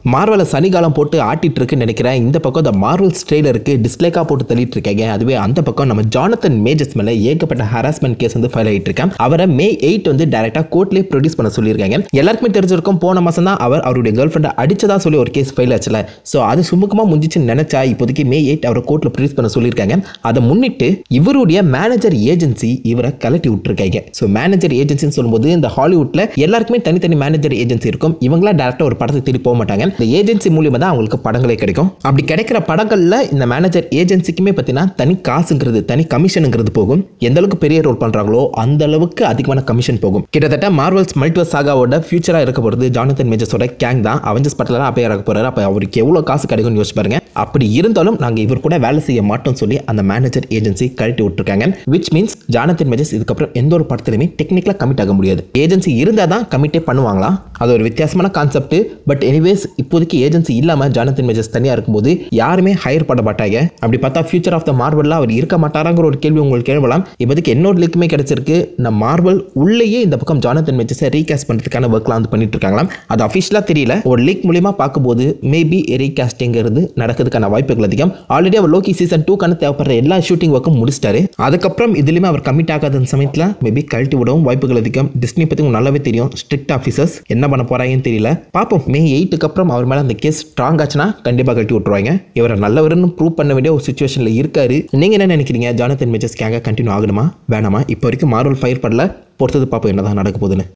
மார்வலை சனிகாலம் போட்டு ஆட்டிட்டு இருக்குன்னு நினைக்கிறேன் இந்த பக்கம் இந்த மார்வல் ஸ்ட்ரெயிலருக்கு டிஸ்லைக்காக போட்டு தள்ளிட்டு இருக்காங்க அதுவே அந்த பக்கம் நம்ம ஜானத்தன் மேஜஸ் மேலே ஏகப்பட்ட ஹராஸ்மெண்ட் கேஸ் வந்து ஃபைல் ஆகிட்டு இருக்கேன் அவரை மே எயிட் வந்து டேரெக்டாக கோர்ட்லேயே ப்ரொடியூஸ் பண்ண சொல்லியிருக்காங்க எல்லாருக்குமே தெரிஞ்சிருக்கும் போன மாதம் தான் அவர் அவருடைய கேர்ள் ஃப்ரெண்டை அடிச்சதா சொல்லி ஒரு கேஸ் ஃபைல் ஆச்சுல ஸோ அது சுமூகமாக முடிஞ்சிச்சுன்னு நினைச்சா இப்போதைக்கு மே எயிட் அவரை கோர்ட்டில் ப்ரொடியூஸ் பண்ண சொல்லியிருக்காங்க அதை முன்னிட்டு இவருடைய மேனேஜர் ஏஜென்சி இவரை கலட்டி விட்டுருக்காங்க ஸோ மேனேஜர் ஏஜென்சின்னு சொல்லும்போது இந்த ஹாலிவுட்டில் எல்லாருக்குமே தனித்தனி மேனேஜர் ஏஜென்சி இருக்கும் இவங்களா டேரெக்டாக ஒரு படத்தை தேடி போக மாட்டாங்க இந்த ஏஜென்சி மூலியமா தான் அவங்களுக்கு படங்களே கிடைக்கும் அப்படி கிடைக்கிற படங்களில் இந்த மேனேஜர் ஏஜென்சிக்குமே பார்த்தீங்கன்னா தனி காசுங்கிறது தனி கமிஷனுங்கிறது போகும் எந்த அளவுக்கு பெரிய ரோல் பண்ணுறாங்களோ அந்த அளவுக்கு அதிகமான கமிஷன் போகும் கிட்டத்தட்ட மார்வல்ஸ் மல்டிவர்ஸ் சாகாவோட ஃபியூச்சராக இருக்க போகிறது ஜானத்தன் மேஜர்ஸோட கேங் தான் அவெஞ்சர்ஸ் படத்தில் அப்போ இறக்க போகிறாரு அப்போ அவருக்கு எவ்வளோ காசு கிடைக்கும்னு யோசிச்சு பாருங்க அப்படி இருந்தாலும் நாங்கள் இவர் கூட வேலை செய்ய மாட்டோம் சொல்லி அந்த மேனேஜர் ஏஜென்சி கழட்டி விட்டுருக்காங்க விச் மீன்ஸ் ஜானத்தன் மேஜர்ஸ் இதுக்கப்புறம் எந்த ஒரு படத்துலையுமே டெக்னிக்கலாக கமிட் ஆக முடியாது ஏஜென்சி இருந்தால் தான் கமிட்டே பண்ணுவாங்களா அது ஒரு வித்தியாசமான கான்செப்ட் பட் எனிவேஸ் இப்போதைக்கு ஏஜென்சி இல்லாமல் ஜானத்தன் மேஜர்ஸ் தனியாக இருக்கும்போது யாருமே ஹையர் பண்ண மாட்டாங்க அப்படி பார்த்தா ஃபியூச்சர் ஆஃப் த மார்வலில் அவர் இருக்க மாட்டாராங்கிற ஒரு கேள்வி உங்களுக்கு கேள்வலாம் இப்போதைக்கு என்னோட லிக்குமே கிடைச்சிருக்கு நம்ம மார்வல் உள்ளேயே இந்த பக்கம் ஜானத்தன் மேஜர்ஸை ரீகாஸ்ட் பண்ணுறதுக்கான ஒர்க்லாம் வந்து பண்ணிட்டு இருக்காங்களாம் அது அஃபிஷியலாக தெரியல ஒரு லீக் மூலியமாக பார்க்கும்போது மேபி ரீகாஸ்டிங்கிறது நடக்கிறதுக்கான வாய்ப்புகள் அதிகம் ஆல்ரெடி அவர் லோக்கி சீசன் டூக்கான தேவைப்படுற எல்லா ஷூட்டிங் ஒர்க்கும் முடிச்சிட்டாரு அதுக்கப்புறம் இதுலையுமே அவர் கமிட் ஆகாத சமயத்தில் மேபி கழட்டி விடவும் வாய்ப்புகள் அதிகம் டிஸ்னி பற்றி உங்களுக்கு நல்லாவே தெரியும் ஸ்ட்ரிக்ட் ஆஃபீஸர்ஸ் என்ன பண்ண போறாங்கன்னு தெரியல பார்ப்போம் மே எயிட்டுக்கு அப்புறம் அவர் மேலே அந்த கேஸ் ஸ்ட்ராங் ஆச்சுன்னா கண்டிப்பாக கழட்டி விட்டுருவாங்க இவரை நல்லவர்னு ப்ரூவ் பண்ண வேண்டிய ஒரு சுச்சுவேஷனில் இருக்காரு நீங்கள் என்ன நினைக்கிறீங்க ஜானத்தன் மேஜர்ஸ் கேங்க கண்டினியூ ஆகணுமா வேணாமா இப்போ வரைக்கும் மார்வல் ஃபயர் பண்ணல பொறுத்தது பார்ப்போம் என்னதான் நடக்க போகுதுன்னு